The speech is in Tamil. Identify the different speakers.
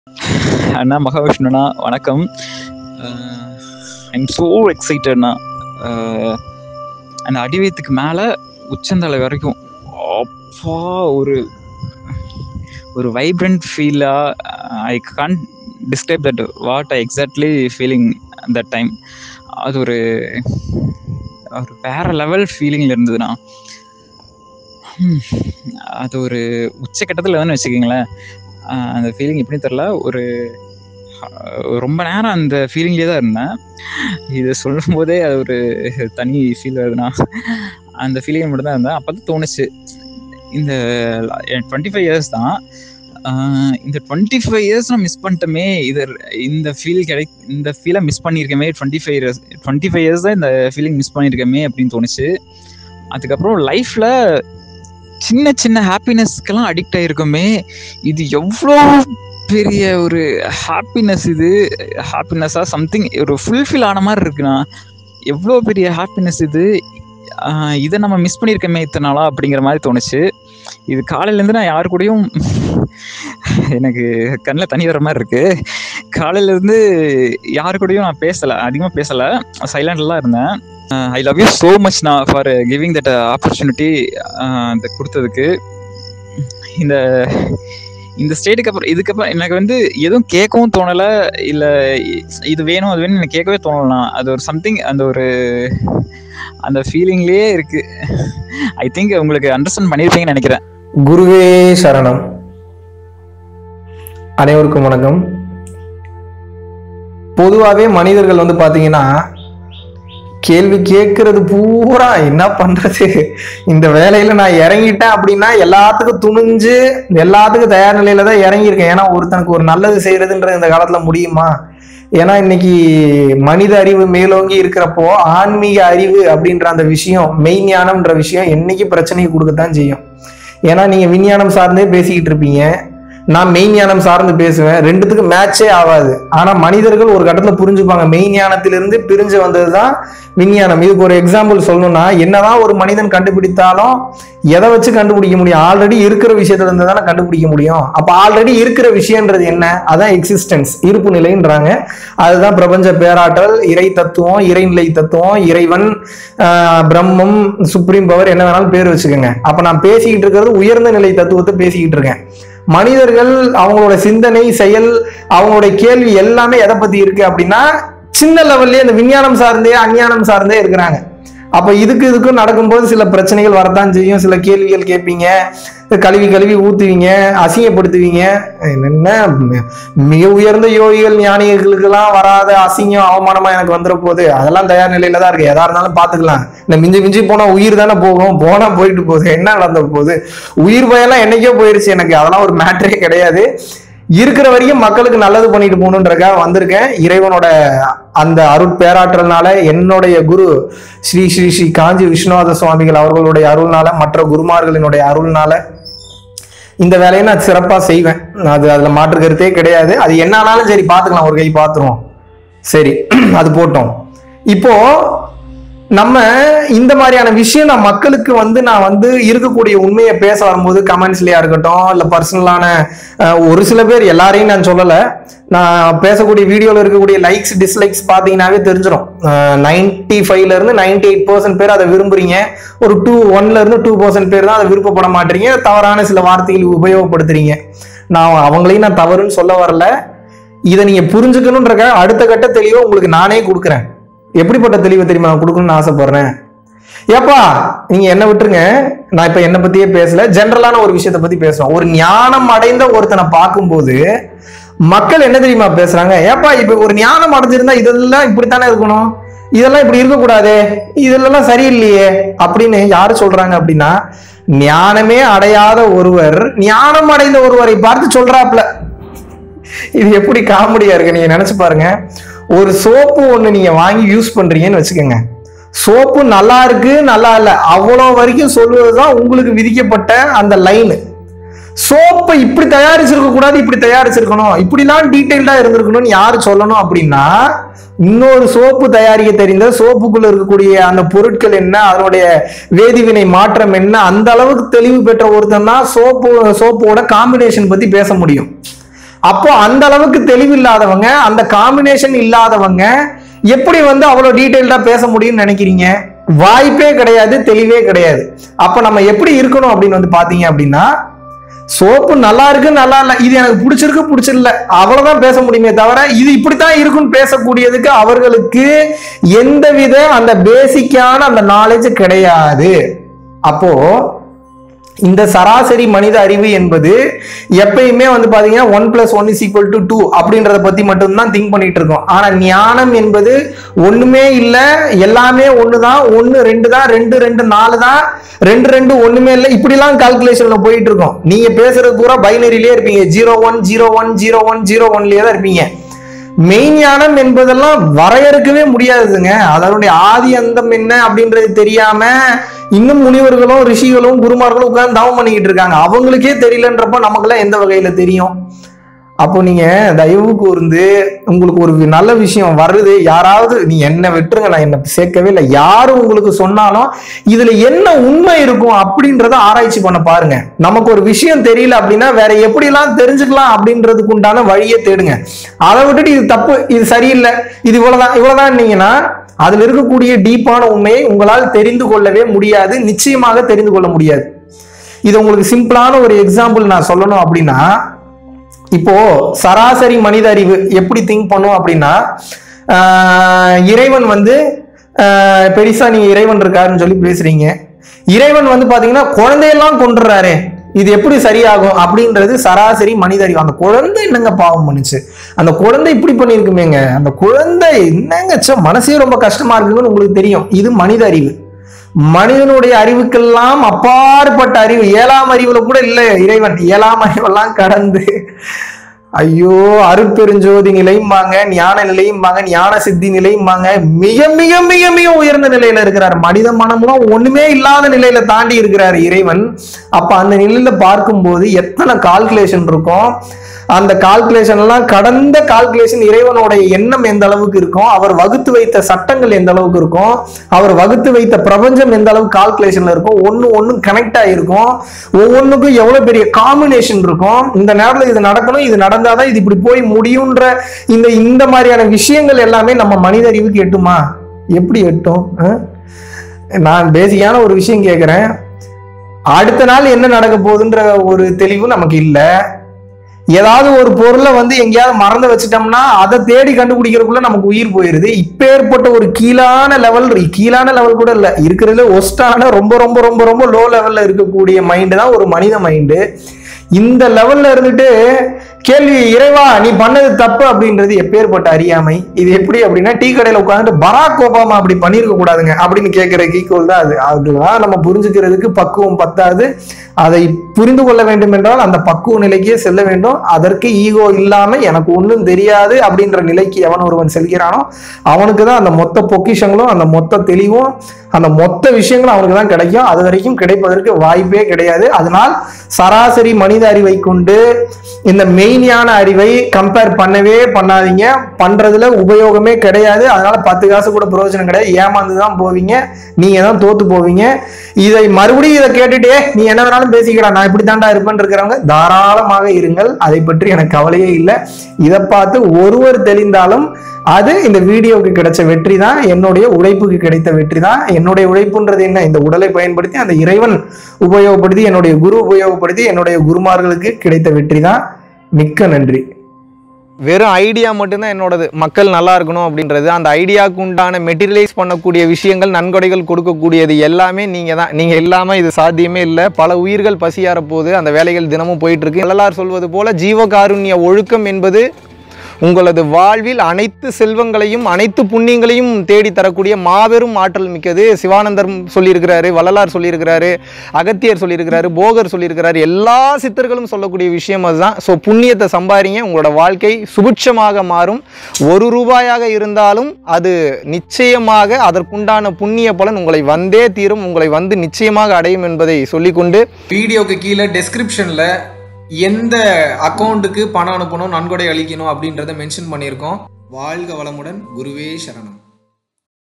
Speaker 1: அண்ணா மகாவிஷ்ணுண்ணா வணக்கம் ஐம் ஸோ எக்ஸைட்டட்ண்ணா அந்த அடிவயத்துக்கு மேலே உச்சந்தலை வரைக்கும் அப்பா ஒரு ஒரு வைப்ரண்ட் ஃபீலாக I can describe that what I exactly feeling that time அது ஒரு ஒரு வேற லெவல் ஃபீலிங்கில் இருந்ததுண்ணா ஹம், அது ஒரு உச்சக்கட்டத்தில் வந்து வச்சுக்கிங்களேன் ஆஹ் அந்த ஃபீலிங் எப்படி தெரில ஒரு ஆஹ் ரொம்ப நேரம் அந்த ஃபீலிங்லேயே தான் இருந்தேன் இதை சொல்லும் போதே அது ஒரு தனி ஃபீல் வருதுண்ணா அந்த ஃபீலிங் மட்டும் தான் இருந்தேன் அப்போ தான் தோணுச்சு இந்த டுவெண்ட்டி ஃபைவ் இயர்ஸ் தான் ஆஹ் இந்த டுவெண்ட்டி ஃபைவ் இயர்ஸ் நான் மிஸ் பண்ணிட்டோமே இது இந்த ஃபீல் கிடை இந்த ஃபீலை மிஸ் பண்ணியிருக்கமே twenty five years twenty five years தான் இந்த ஃபீலிங் மிஸ் பண்ணியிருக்கமே அப்படின்னு தோணுச்சு அதுக்கப்புறம் லைஃப்பில் சின்ன சின்ன ஹாப்பினஸ்க்கெல்லாம் அடிக்ட் ஆயிருக்கோமே இது எவ்வளோ பெரிய ஒரு ஹாப்பினஸ் இது ஹாப்பினஸ்ஸாக சம்திங் ஒரு ஃபுல்ஃபில் ஆன மாதிரி இருக்குண்ணா எவ்வளோ பெரிய ஹாப்பினஸ் இது ஆஹ் இதை நம்ம மிஸ் பண்ணியிருக்கோமே இத்தனை நாளா அப்படிங்கிற மாதிரி தோணுச்சு இது காலையிலேருந்து நான் யாரு கூடயும் எனக்கு கண்ணில் தண்ணி வர மாதிரி இருக்கு காலையிலேருந்து யாரு கூடயும் நான் பேசலை அதிகமாக பேசலை சைலண்டில் இருந்தேன் I love you so much நான் ஃபார் கிவிங் தட் ஆப்பர்ச்சுனிட்டி இந்த கொடுத்ததுக்கு இந்த இந்த ஸ்டேட்டுக்கு அப்புறம் இதுக்கப்புறம் எனக்கு வந்து எதுவும் கேட்கவும் தோணலை இல்லை இது வேணும் அது வேணும் எனக்கு கேட்கவே தோணலாம் அது ஒரு சம்திங் அந்த ஒரு அந்த ஃபீலிங்லேயே இருக்கு ஐ திங்க் உங்களுக்கு அண்டர்ஸ்டாண்ட் பண்ணியிருப்பீங்கன்னு நினைக்கிறேன்
Speaker 2: குருவே சரணம் அனைவருக்கும் வணக்கம் பொதுவாகவே மனிதர்கள் வந்து பார்த்தீங்கன்னா கேள்வி கேட்கறது பூரா என்ன பண்றது இந்த வேலையில நான் இறங்கிட்டேன் அப்படின்னா எல்லாத்துக்கும் துணிஞ்சு எல்லாத்துக்கும் தயார் நிலையில தான் இறங்கியிருக்கேன் ஏன்னா ஒருத்தனுக்கு ஒரு நல்லது செய்யறதுன்றது இந்த காலத்துல முடியுமா ஏன்னா இன்னைக்கு மனித அறிவு மேலோங்கி இருக்கிறப்போ ஆன்மீக அறிவு அப்படின்ற அந்த விஷயம் மெய்ஞானம்ன்ற விஷயம் என்னைக்கு பிரச்சனையை கொடுக்கத்தான் செய்யும் ஏன்னா நீங்க விஞ்ஞானம் சார்ந்தே பேசிக்கிட்டு இருப்பீங்க நான் மெய்ஞானம் சார்ந்து பேசுவேன் ரெண்டுத்துக்கு மேட்சே ஆகாது ஆனா மனிதர்கள் ஒரு கட்டத்துல புரிஞ்சுப்பாங்க மெய்ஞானத்திலிருந்து பிரிஞ்சு வந்ததுதான் விஞ்ஞானம் இதுக்கு ஒரு எக்ஸாம்பிள் சொல்லணும்னா என்னதான் ஒரு மனிதன் கண்டுபிடித்தாலும் எதை வச்சு கண்டுபிடிக்க முடியும் ஆல்ரெடி இருக்கிற விஷயத்துல இருந்து தானே கண்டுபிடிக்க முடியும் அப்ப ஆல்ரெடி இருக்கிற விஷயம்ன்றது என்ன அதான் எக்ஸிஸ்டன்ஸ் இருப்பு நிலைன்றாங்க அதுதான் பிரபஞ்ச பேராற்றல் இறை தத்துவம் இறைநிலை தத்துவம் இறைவன் ஆஹ், பிரம்மம் சுப்ரீம் பவர் என்ன வேணாலும் பேர் வச்சுக்கோங்க அப்ப நான் பேசிக்கிட்டு இருக்கிறது உயர்ந்த நிலை தத்துவத்தை பேசிக்கிட்டு இருக்கேன் மனிதர்கள் அவங்களோட சிந்தனை செயல் அவங்களுடைய கேள்வி எல்லாமே எதை பத்தி இருக்கு அப்படின்னா சின்ன லெவல்லே இந்த விஞ்ஞானம் சார்ந்தே அஞ்ஞானம் சார்ந்தே இருக்கிறாங்க அப்ப இதுக்கு இதுக்கும் நடக்கும்போது சில பிரச்சனைகள் வரத்தான் செய்யும் சில கேள்விகள் கேட்பீங்க கழுவி கழுவி ஊத்துவீங்க அசிங்கப்படுத்துவீங்க என்ன மிக உயர்ந்த யோகிகள் ஞானிகளுக்கெல்லாம் வராத அசிங்கம் அவமானமா எனக்கு வந்துட போகுது அதெல்லாம் தயார் நிலையில தான் இருக்கு எதா இருந்தாலும் பாத்துக்கலாம் இந்த மிஞ்சி மிஞ்சி போனா உயிர் தானே போகும் போனா போயிட்டு போகுது என்ன நடந்த போகுது உயிர் பயம்லாம் என்னைக்கோ போயிருச்சு எனக்கு அதெல்லாம் ஒரு மேட்டரே கிடையாது இருக்கிற வரைக்கும் மக்களுக்கு நல்லது பண்ணிட்டு போகணுன்றக்காக வந்திருக்கேன் இறைவனோட அந்த அருட்பேராற்றல்னால என்னுடைய குரு ஸ்ரீ ஸ்ரீ ஸ்ரீ காஞ்சி விஸ்வநாத சுவாமிகள் அவர்களுடைய அருள்னால மற்ற குருமார்களினுடைய அருள்னால இந்த வேலையை நான் சிறப்பா செய்வேன் அது அதுல மாற்று கருத்தே கிடையாது அது என்ன ஆனாலும் சரி பார்த்துக்கலாம் ஒரு கை பார்த்துருவோம் சரி அது போட்டோம் இப்போ நம்ம இந்த மாதிரியான விஷயம் நான் மக்களுக்கு வந்து நான் வந்து இருக்கக்கூடிய உண்மையை பேச வரும்போது கமெண்ட்ஸ்லயா இருக்கட்டும் இல்ல பர்சனலான ஒரு சில பேர் எல்லாரையும் நான் சொல்லல நான் பேசக்கூடிய வீடியோல இருக்கக்கூடிய லைக்ஸ் டிஸ்லைக்ஸ் பாத்தீங்கன்னாவே தெரிஞ்சிடும் நைன்டி ஃபைவ்ல இருந்து நைன்டி எயிட் பர்சன்ட் பேர் அதை விரும்புறீங்க ஒரு டூ ஒன்ல இருந்து டூ பர்சன்ட் பேர் தான் அதை விருப்பப்பட மாட்டீங்க தவறான சில வார்த்தைகள் உபயோகப்படுத்துறீங்க நான் அவங்களையும் நான் தவறுன்னு சொல்ல வரல இதை நீங்க புரிஞ்சுக்கணுன்றக்காக அடுத்த கட்ட தெளிவை உங்களுக்கு நானே கொடுக்குறேன் எப்படிப்பட்ட தெளிவை தெரியுமா நான் கொடுக்கணும்னு ஆசைப்படுறேன் ஏப்பா நீங்க என்ன விட்டுருங்க நான் இப்ப என்ன பத்தியே பேசல ஜென்ரலான ஒரு விஷயத்த பத்தி பேசுறோம் ஒரு ஞானம் அடைந்த ஒருத்தனை பார்க்கும்போது மக்கள் என்ன தெரியுமா பேசுறாங்க ஏப்பா இப்ப ஒரு ஞானம் அடைஞ்சிருந்தா இதெல்லாம் இப்படித்தானே இருக்கணும் இதெல்லாம் இப்படி இருக்கக்கூடாதே இதெல்லாம் சரியில்லையே அப்படின்னு யாரு சொல்றாங்க அப்படின்னா ஞானமே அடையாத ஒருவர் ஞானம் அடைந்த ஒருவரை பார்த்து சொல்றாப்ல இது எப்படி காமெடியா இருக்கு நீங்க நினைச்சு பாருங்க ஒரு சோப்பு ஒண்ணு நீங்க வாங்கி யூஸ் பண்றீங்கன்னு வச்சுக்கோங்க சோப்பு நல்லா இருக்கு நல்லா இல்ல அவ்வளோ வரைக்கும் சொல்லுவதுதான் உங்களுக்கு விதிக்கப்பட்ட அந்த லைனு சோப்பை இப்படி தயாரிச்சிருக்க கூடாது இப்படி தயாரிச்சிருக்கணும் இப்படிலாம் டீட்டெயில்டா இருந்திருக்கணும்னு யாரு சொல்லணும் அப்படின்னா இன்னொரு சோப்பு தயாரிக்க தெரிந்த சோப்புக்குள்ள இருக்கக்கூடிய அந்த பொருட்கள் என்ன அதனுடைய வேதிவினை மாற்றம் என்ன அந்த அளவுக்கு தெளிவு பெற்ற ஒருத்தன் தான் சோப்பு சோப்போட காம்பினேஷன் பத்தி பேச முடியும் அப்போ அந்த அளவுக்கு தெளிவு இல்லாதவங்க அந்த காம்பினேஷன் இல்லாதவங்க எப்படி வந்து அவ்வளவு டீடைல்டா பேச முடியும்னு நினைக்கிறீங்க வாய்ப்பே கிடையாது தெளிவே கிடையாது அப்ப நம்ம எப்படி இருக்கணும் அப்படின்னு வந்து பாத்தீங்க அப்படின்னா சோப்பு நல்லா இருக்கு நல்லா இல்ல இது எனக்கு பிடிச்சிருக்கு பிடிச்சிடல அவ்வளவுதான் பேச முடியுமே தவிர இது இப்படித்தான் இருக்குன்னு பேசக்கூடியதுக்கு அவர்களுக்கு எந்தவித அந்த பேசிக்கான அந்த நாலேஜ் கிடையாது அப்போ இந்த சராசரி மனித அறிவு என்பது எப்பயுமே வந்து பாத்தீங்கன்னா one plus one is equal to two அப்படின்றத பத்தி மட்டும்தான் திங்க் பண்ணிட்டு இருக்கோம் ஆனா ஞானம் என்பது ஒண்ணுமே இல்ல எல்லாமே ஒண்ணுதான் ஒண்ணு ரெண்டு தான் ரெண்டு ரெண்டு நாலு தான் ரெண்டு ரெண்டு ஒண்ணுமே இல்லை இப்படிலாம் கால்குலேஷன்ல போயிட்டு இருக்கோம் நீங்க பேசுறது பூரா பைனரியிலே இருப்பீங்க zero one zero one zero one zero ஒன்லயே தான் இருப்பீங்க மெய்ஞானம் என்பதெல்லாம் வரையறுக்கவே முடியாதுங்க அதனுடைய ஆதி அந்தம் என்ன அப்படின்றது தெரியாம இன்னும் முனிவர்களும் ரிஷிகளும் குருமார்களும் உட்கார்ந்து தவம் பண்ணிக்கிட்டு இருக்காங்க அவங்களுக்கே தெரியலன்றப்ப நமக்கெல்லாம் எந்த வகையில தெரியும் அப்போ நீங்க தயவு கூர்ந்து உங்களுக்கு ஒரு நல்ல விஷயம் வருது யாராவது நீ என்ன விட்டுருங்க நான் என்ன சேர்க்கவே இல்லை யாரும் உங்களுக்கு சொன்னாலும் இதுல என்ன உண்மை இருக்கும் அப்படின்றத ஆராய்ச்சி பண்ண பாருங்க நமக்கு ஒரு விஷயம் தெரியல அப்படின்னா வேற எப்படிலாம் தெரிஞ்சுக்கலாம் அப்படின்றதுக்கு உண்டான வழியை தேடுங்க அதை விட்டுட்டு இது தப்பு இது சரியில்லை இது இவ்வளவுதான் இவ்வளவுதான் நீங்கன்னா அதுல இருக்கக்கூடிய டீப்பான உண்மையை உங்களால் தெரிந்து கொள்ளவே முடியாது நிச்சயமாக தெரிந்து கொள்ள முடியாது இது உங்களுக்கு சிம்பிளான ஒரு எக்ஸாம்பிள் நான் சொல்லணும் அப்படின்னா இப்போ சராசரி மனித அறிவு எப்படி திங்க் பண்ணும் அப்படின்னா ஆஹ் இறைவன் வந்து ஆஹ் பெருசா நீங்க இறைவன் இருக்காருன்னு சொல்லி பேசுறீங்க இறைவன் வந்து பாத்தீங்கன்னா குழந்தையெல்லாம் கொண்டுறாரு இது எப்படி சரியாகும் அப்படின்றது சராசரி மனித அறிவு அந்த குழந்தை என்னங்க பாவம் பண்ணுச்சு அந்த குழந்தை இப்படி பண்ணிருக்குமேங்க அந்த குழந்தை என்னங்க ச்சே, மனசே ரொம்ப கஷ்டமா இருக்குன்னு உங்களுக்கு தெரியும் இது மனித அறிவு மனிதனுடைய அறிவுக்கெல்லாம் அப்பாற்பட்ட அறிவு ஏழாம் அறிவுல கூட இல்லை இறைவன் ஏழாம் அறிவெல்லாம் கடந்து ஐயோ அருட்பெருஞ்சோதி நிலையும்பாங்க ஞான நிலையும்பாங்க ஞான சித்தி நிலையும்பாங்க மிக மிக மிக மிக உயர்ந்த நிலையில இருக்கிறார் மனித மனம்லாம் ஒண்ணுமே இல்லாத நிலையில தாண்டி இருக்கிறார் இறைவன் அப்ப அந்த நிலையில பார்க்கும்போது எத்தனை கால்குலேஷன் இருக்கும் அந்த கால்குலேஷன் எல்லாம் கடந்த கால்குலேஷன் இறைவனுடைய எண்ணம் எந்த அளவுக்கு இருக்கும் அவர் வகுத்து வைத்த சட்டங்கள் எந்த அளவுக்கு இருக்கும் அவர் வகுத்து வைத்த பிரபஞ்சம் எந்த அளவுக்கு கால்குலேஷன்ல இருக்கும் ஒன்னு ஒன்னு கனெக்ட் ஆயிருக்கும் ஒவ்வொன்றுக்கும் எவ்வளவு பெரிய காம்பினேஷன் இருக்கும் இந்த நேரத்துல இது நடக்கணும் இது நடந்தாதான் இது இப்படி போய் முடியுன்ற இந்த இந்த மாதிரியான விஷயங்கள் எல்லாமே நம்ம மனித அறிவுக்கு எட்டுமா எப்படி எட்டும் ஆ? நான் பேசிக்கான ஒரு விஷயம் கேட்கிறேன் அடுத்த நாள் என்ன நடக்க போகுதுன்ற ஒரு தெளிவு நமக்கு இல்லை ஏதாவது ஒரு பொருளை வந்து எங்கேயாவது மறந்து வச்சுட்டோம்னா அதை தேடி கண்டுபிடிக்கிறதுக்குள்ள நமக்கு உயிர் போயிருது இப்பேற்பட்ட ஒரு கீழான லெவல் கீழான லெவல் கூட இல்ல இருக்கிறதுல ஒஸ்டான ரொம்ப ரொம்ப ரொம்ப ரொம்ப லோ லெவல்ல இருக்கக்கூடிய மைண்டு தான் ஒரு மனித மைண்டு இந்த லெவல்ல இருந்துட்டு கேள்வி இறைவா நீ பண்ணது தப்பு அப்படின்றது எப்பேற்பட்ட அறியாமை இது எப்படி அப்படின்னா டீ கடையில உட்காந்துட்டு பராக் ஒபாமா அப்படி பண்ணிருக்க கூடாதுங்க அப்படின்னு கேட்கிற ஈக்குவல் தான் அது அதுதான் நம்ம புரிஞ்சுக்கிறதுக்கு பக்குவம் பத்தாது அதை புரிந்து கொள்ள வேண்டும் என்றால் அந்த பக்குவ நிலைக்கே செல்ல வேண்டும் அதற்கு ஈகோ இல்லாம எனக்கு ஒன்றும் தெரியாது அப்படின்ற நிலைக்கு எவன் ஒருவன் செல்கிறானோ அவனுக்கு தான் அந்த மொத்த பொக்கிஷங்களும் அந்த மொத்த தெளிவும் அந்த மொத்த விஷயங்களும் அவனுக்கு தான் கிடைக்கும் அது வரைக்கும் கிடைப்பதற்கு வாய்ப்பே கிடையாது அதனால் சராசரி மனித அறிவை கொண்டு இந்த மெயினியான அறிவை கம்பேர் பண்ணவே பண்ணாதீங்க பண்றதுல உபயோகமே கிடையாது அதனால பத்து காசு கூட பிரயோஜனம் கிடையாது ஏமாந்து தான் போவீங்க நீங்க தான் தோத்து போவீங்க இதை மறுபடியும் இதை கேட்டுட்டே நீ என்ன வேணாலும் பேசிக்கிறா நான் இப்படி தாண்டா இருப்பேன் இருக்கிறவங்க தாராளமாக இருங்கள் அதை பற்றி எனக்கு கவலையே இல்லை இதை பார்த்து ஒருவர் தெளிந்தாலும் அது இந்த வீடியோவுக்கு கிடைச்ச வெற்றி தான் என்னுடைய உழைப்புக்கு கிடைத்த வெற்றி தான் என்னுடைய உழைப்புன்றது என்ன இந்த உடலை பயன்படுத்தி அந்த இறைவன் உபயோகப்படுத்தி என்னுடைய குரு உபயோகப்படுத்தி என்னுடைய குருமார்களுக்கு கிடைத்த வெற்றி தான் மிக்க நன்றி
Speaker 3: வெறும் ஐடியா மட்டும்தான் என்னோடது மக்கள் நல்லா இருக்கணும் அப்படின்றது அந்த ஐடியாவுக்கு உண்டான மெட்டீரியலைஸ் பண்ணக்கூடிய விஷயங்கள் நன்கொடைகள் கொடுக்கக்கூடியது எல்லாமே நீங்கள் தான் நீங்கள் இல்லாமல் இது சாத்தியமே இல்லை பல உயிர்கள் பசியார போது அந்த வேலைகள் தினமும் போயிட்டு இருக்கு வள்ளலார் சொல்வது போல ஜீவகாருண்ய ஒழுக்கம் என்பது உங்களது வாழ்வில் அனைத்து செல்வங்களையும் அனைத்து புண்ணியங்களையும் தேடி தரக்கூடிய மாபெரும் ஆற்றல் மிக்கது சிவானந்தர் சொல்லியிருக்கிறாரு வள்ளலார் சொல்லியிருக்கிறாரு அகத்தியர் சொல்லியிருக்கிறாரு போகர் சொல்லியிருக்கிறாரு எல்லா சித்தர்களும் சொல்லக்கூடிய விஷயம் அதுதான் ஸோ புண்ணியத்தை சம்பாதிங்க உங்களோட வாழ்க்கை சுபிட்சமாக மாறும் ஒரு ரூபாயாக இருந்தாலும் அது நிச்சயமாக அதற்குண்டான புண்ணிய பலன் உங்களை வந்தே தீரும் உங்களை வந்து நிச்சயமாக அடையும் என்பதை சொல்லிக்கொண்டு
Speaker 4: வீடியோக்கு கீழே டெஸ்கிரிப்ஷனில் எந்த அக்கௌண்ட்டுக்கு பணம் அனுப்பணும் நன்கொடை அளிக்கணும் அப்படின்றத மென்ஷன் பண்ணியிருக்கோம் வாழ்க வளமுடன் குருவே சரணம்